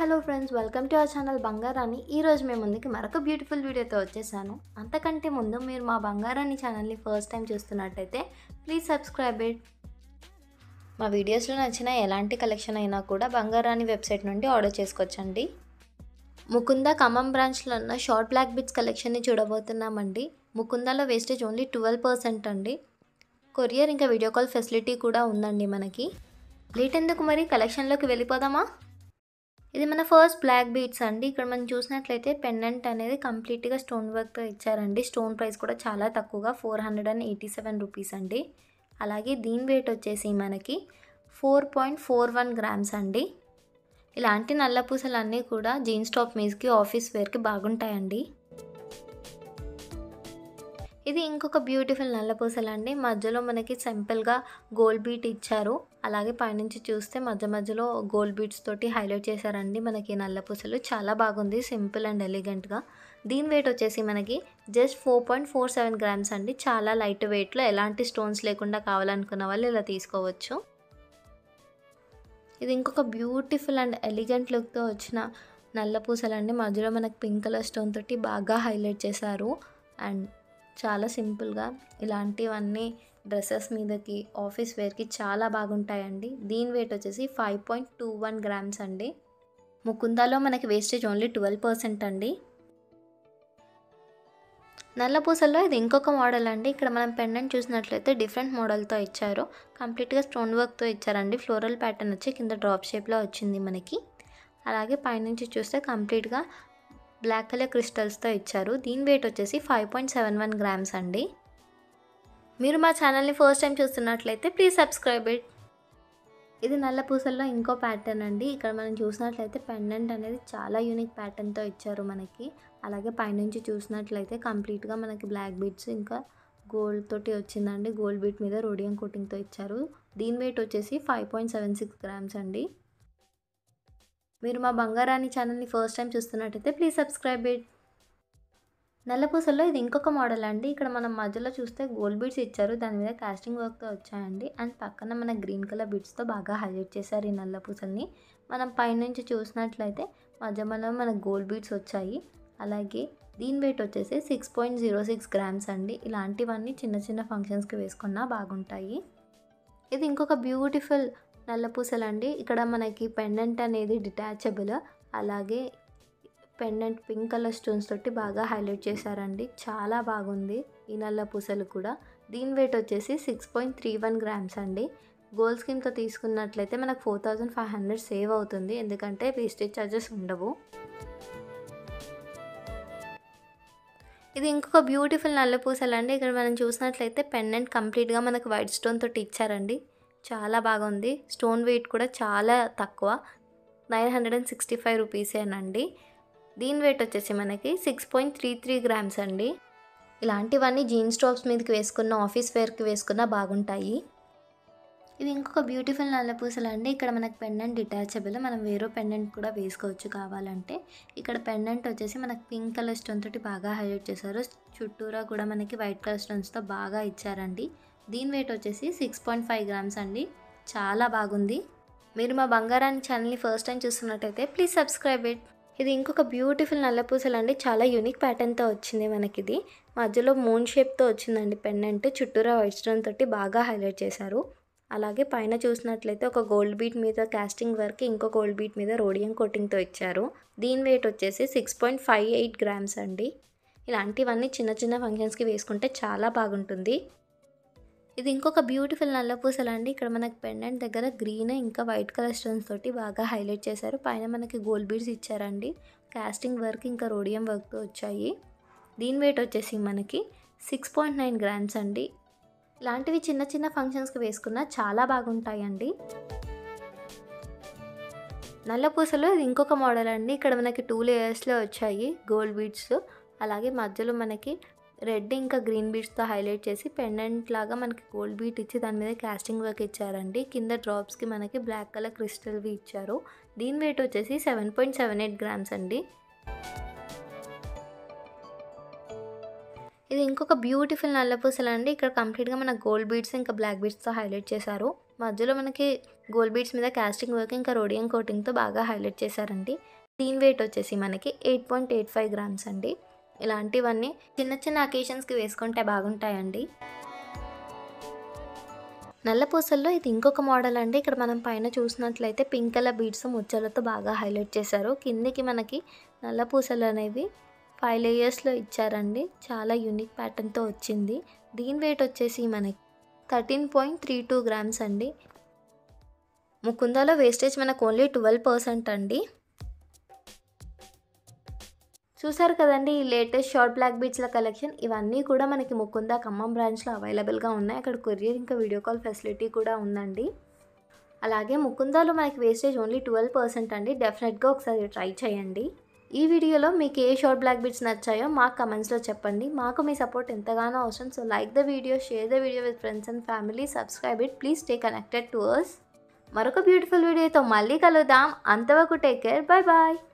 hello friends welcome to our channel బంగారాన్ని ఈరోజు మేము ముందుకి మరొక బ్యూటిఫుల్ వీడియోతో వచ్చేసాను అంతకంటే ముందు మీరు మా బంగారాన్ని ఛానల్ని ఫస్ట్ టైం చూస్తున్నట్టయితే ప్లీజ్ సబ్స్క్రైబ్ ఇట్ మా వీడియోస్లో నచ్చిన ఎలాంటి కలెక్షన్ అయినా కూడా బంగారాన్ని వెబ్సైట్ నుండి ఆర్డర్ చేసుకోవచ్చండి ముకుంద ఖమ్మం బ్రాంచ్లో ఉన్న షార్ట్ బ్లాక్ బిట్స్ కలెక్షన్ని చూడబోతున్నామండి ముకుందాలో వేస్టేజ్ ఓన్లీ ట్వెల్వ్ పర్సెంట్ అండి కొరియర్ ఇంకా వీడియో కాల్ ఫెసిలిటీ కూడా ఉందండి మనకి లేట్ ఎందుకు మరి కలెక్షన్లోకి వెళ్ళిపోదామా ఇది మన ఫస్ట్ బ్లాక్ బీట్స్ అండి ఇక్కడ మనం చూసినట్లయితే పెండెంట్ అనేది కంప్లీట్గా స్టోన్ వర్క్తో ఇచ్చారండి స్టోన్ ప్రైస్ కూడా చాలా తక్కువగా four hundred and eighty seven rupees అండి అలాగే దీని వెయిట్ వచ్చేసి మనకి four point four one grams అండి ఇలాంటి నల్ల పూసలన్నీ కూడా జీన్స్ టాప్ మీస్కి ఆఫీస్ వేర్కి బాగుంటాయండి ఇది ఇంకొక బ్యూటిఫుల్ నల్ల పూసలు అండి మధ్యలో మనకి సింపుల్గా గోల్డ్ బీట్ ఇచ్చారు అలాగే పైనుంచి చూస్తే మధ్య మధ్యలో గోల్డ్ బీట్స్ తోటి హైలైట్ చేశారండి మనకి నల్ల పూసలు చాలా బాగుంది సింపుల్ అండ్ ఎలిగెంట్గా దీని వెయిట్ వచ్చేసి మనకి just four point four seven grams అండి చాలా లైట్ వెయిట్లో ఎలాంటి స్టోన్స్ లేకుండా కావాలనుకున్న వాళ్ళు ఇలా తీసుకోవచ్చు ఇది ఇంకొక బ్యూటిఫుల్ అండ్ ఎలిగెంట్ లుక్తో వచ్చిన నల్ల పూసలండి మధ్యలో మనకి పింక్ కలర్ స్టోన్ తోటి బాగా హైలైట్ చేశారు అండ్ చాలా సింపుల్గా ఇలాంటివన్నీ డ్రెస్సెస్ మీదకి ఆఫీస్ వేర్కి చాలా బాగుంటాయండి దీని వెయిట్ వచ్చేసి five point two one grams అండి ముకుందాలో మనకి వేస్టేజ్ ఓన్లీ ట్వెల్వ్ పర్సెంట్ అండి నల్ల పూసల్లో ఇది ఇంకొక మోడల్ అండి ఇక్కడ మనం పెండెంట్ చూసినట్లయితే డిఫరెంట్ మోడల్తో ఇచ్చారు కంప్లీట్గా స్టోన్ వర్క్తో ఇచ్చారండి ఫ్లోరల్ ప్యాటర్న్ వచ్చి కింద డ్రాప్ షేప్లో వచ్చింది మనకి అలాగే పైనుంచి చూస్తే కంప్లీట్గా బ్లాక్ కలర్ క్రిస్టల్స్తో ఇచ్చారు దీని వెయిట్ వచ్చేసి five point seven one grams అండి మీరు మా ఛానల్ని ఫస్ట్ టైం చూస్తున్నట్లయితే ప్లీజ్ సబ్స్క్రైబ్ ఇట్ ఇది నల్ల పూసల్లో ఇంకో ప్యాటర్న్ అండి ఇక్కడ మనం చూసినట్లయితే పెండెంట్ అనేది చాలా యూనిక్ ప్యాటర్న్తో ఇచ్చారు మనకి అలాగే పైనుంచి చూసినట్లయితే కంప్లీట్గా మనకి బ్లాక్ బీట్స్ ఇంకా గోల్డ్ తోటి వచ్చిందండి గోల్డ్ బీట్ మీద రోడియం కోటింగ్తో ఇచ్చారు దీని వెయిట్ వచ్చేసి five point seven six grams అండి మీరు మా బంగారాన్ని ఛానల్ని ఫస్ట్ టైం చూస్తున్నట్టయితే ప్లీజ్ సబ్స్క్రైబ్ ఇట్ నల్లపూసల్లో ఇది ఇంకొక మోడల్ అండి ఇక్కడ మనం మధ్యలో చూస్తే గోల్డ్ బీడ్స్ ఇచ్చారు దాని మీద కాస్టింగ్ వర్క్తో వచ్చాయండి అండ్ పక్కన మన గ్రీన్ కలర్ బీడ్స్తో బాగా హైలైట్ చేశారు ఈ నల్లపూసల్ని మనం పైనుంచి చూసినట్లయితే మధ్య మధ్యలో మనకు గోల్డ్ బీడ్స్ వచ్చాయి అలాగే దీని వెయిట్ వచ్చేసి six point zero six grams అండి ఇలాంటివన్నీ చిన్న చిన్న ఫంక్షన్స్కి వేసుకున్నా బాగుంటాయి ఇది ఇంకొక బ్యూటిఫుల్ నల్ల పూసలు అండి ఇక్కడ మనకి పెండెంట్ అనేది డిటాచబుల్ అలాగే పెండెంట్ పింక్ కలర్ స్టోన్స్ తోటి బాగా హైలైట్ చేశారండి చాలా బాగుంది ఈ నల్ల పూసలు కూడా దీని వెయిట్ వచ్చేసి six point three one grams అండి గోల్డ్ స్కీమ్తో తీసుకున్నట్లయితే మనకు four thousand five hundred save అవుతుంది ఎందుకంటే వేస్టేజ్ ఛార్జెస్ ఉండవు ఇది ఇంకొక బ్యూటిఫుల్ నల్ల పూసలు అండి ఇక్కడ మనం చూసినట్లయితే పెండెంట్ కంప్లీట్గా మనకు వైట్ స్టోన్ తోటి ఇచ్చారండి చాలా బాగుంది స్టోన్ వెయిట్ కూడా చాలా తక్కువ nine hundred and sixty five రూపీసేనండి దీని వెయిట్ వచ్చేసి మనకి six point three three grams అండి ఇలాంటివన్నీ జీన్స్ టాప్స్ మీదకి వేసుకున్న ఆఫీస్ వేర్కి వేసుకున్న బాగుంటాయి ఇది ఇంకొక బ్యూటిఫుల్ నల్ల పూసలు అండి ఇక్కడ మనకు పెండెంట్ డిటాచబుల్ మనం వేరే పెండెంట్ కూడా వేసుకోవచ్చు కావాలంటే ఇక్కడ పెండెంట్ వచ్చేసి మనకు పింక్ కలర్ స్టోన్ తోటి బాగా హైలైట్ చేశారు చుట్టూరా కూడా మనకి వైట్ కలర్ స్టోన్స్తో బాగా ఇచ్చారండి దీని వెయిట్ వచ్చేసి సిక్స్ పాయింట్ ఫైవ్ గ్రామ్స్ అండి చాలా బాగుంది మీరు మా బంగారాన్ని ఛానల్ని ఫస్ట్ టైం చూస్తున్నట్టయితే ప్లీజ్ సబ్స్క్రైబ్ ఇట్ ఇది ఇంకొక బ్యూటిఫుల్ నల్ల పూసలు అండి చాలా యూనిక్ ప్యాటర్న్తో వచ్చింది మనకి ఇది మధ్యలో మూన్ షేప్తో వచ్చిందండి పెండెంట్ చుట్టూరా వైట్ స్టోన్ తోటి బాగా హైలైట్ చేశారు అలాగే పైన చూసినట్లయితే ఒక గోల్డ్ బీట్ మీద కాస్టింగ్ వర్క్ ఇంకో గోల్డ్ బీట్ మీద రోడియం కోటింగ్తో ఇచ్చారు దీని వెయిట్ వచ్చేసి six point five eight grams అండి ఇలాంటివన్నీ చిన్న చిన్న ఫంక్షన్స్కి వేసుకుంటే చాలా బాగుంటుంది ఇది ఇంకొక బ్యూటిఫుల్ నల్ల పూసలు అండి ఇక్కడ మనకి పెండెంట్ దగ్గర గ్రీన్ ఇంకా వైట్ కలర్ స్టోన్స్ తోటి బాగా హైలైట్ చేశారు పైన మనకి గోల్డ్ బీడ్స్ ఇచ్చారండి కాస్టింగ్ వర్క్ ఇంకా రోడియం వర్క్తో వచ్చాయి దీని వెయిట్ వచ్చేసి మనకి సిక్స్ పాయింట్ నైన్ గ్రామ్స్ అండి ఇలాంటివి చిన్న చిన్న ఫంక్షన్స్కి వేసుకున్న చాలా బాగుంటాయండి నల్ల పూసలు ఇది ఇంకొక మోడల్ అండి ఇక్కడ మనకి టూ లేయర్స్లో వచ్చాయి గోల్డ్ బీడ్స్ అలాగే మధ్యలో మనకి రెడ్ ఇంకా గ్రీన్ బీడ్స్తో హైలైట్ చేసి పెండెంట్ లాగా మనకి గోల్డ్ బీట్ ఇచ్చి దాని మీద కాస్టింగ్ వర్క్ ఇచ్చారండి కింద డ్రాప్స్కి మనకి బ్లాక్ కలర్ క్రిస్టల్వి ఇచ్చారు దీని వెయిట్ వచ్చేసి seven point seven eight grams అండి ఇది ఇంకొక బ్యూటిఫుల్ నల్ల పూసలు అండి ఇక్కడ కంప్లీట్గా మన గోల్డ్ బీడ్స్ ఇంకా బ్లాక్ బీడ్స్తో హైలైట్ చేశారు మధ్యలో మనకి గోల్డ్ బీడ్స్ మీద కాస్టింగ్ వర్క్ ఇంకా రోడియం కోటింగ్తో బాగా హైలైట్ చేశారండి దీని వెయిట్ వచ్చేసి మనకి eight point eight five grams అండి ఇలాంటివన్నీ చిన్న చిన్న అకేషన్స్కి వేసుకుంటే బాగుంటాయండి నల్లపూసల్లో ఇది ఇంకొక మోడల్ అండి ఇక్కడ మనం పైన చూసినట్లయితే పింక్ కలర్ బీడ్స్ ముచ్చలతో బాగా హైలైట్ చేశారు కిందికి మనకి నల్లపూసలు అనేవి ఫైవ్ లేయర్స్లో ఇచ్చారండి చాలా యూనిక్ ప్యాటర్న్తో వచ్చింది దీని వెయిట్ వచ్చేసి మనకి thirteen point three two grams అండి ముకుందాలో వేస్టేజ్ మనకు ఓన్లీ ట్వెల్వ్ పర్సెంట్ అండి చూసారు కదండి ఈ లేటెస్ట్ షార్ట్ బ్లాక్ బీట్స్ల కలెక్షన్ ఇవన్నీ కూడా మనకి ముకుంద ఖమ్మం బ్రాంచ్లో అవైలబుల్గా ఉన్నాయి అక్కడ కొరియర్ ఇంకా వీడియో కాల్ ఫెసిలిటీ కూడా ఉందండి అలాగే ముకుందాలో మనకి వేస్టేజ్ ఓన్లీ ట్వెల్వ్ పర్సెంట్ అండి డెఫినెట్గా ఒకసారి ట్రై చేయండి ఈ వీడియోలో మీకు ఏ షార్ట్ బ్లాక్ బీట్స్ నచ్చాయో మాకు కమెంట్స్లో చెప్పండి మాకు మీ సపోర్ట్ ఎంతగానో అవసరం so like the video share the video with friends and family subscribe it please stay connected to us మరొక బ్యూటిఫుల్ వీడియోతో మళ్ళీ కలుద్దాం అంతవరకు టేక్ కేర్ బాయ్ బాయ్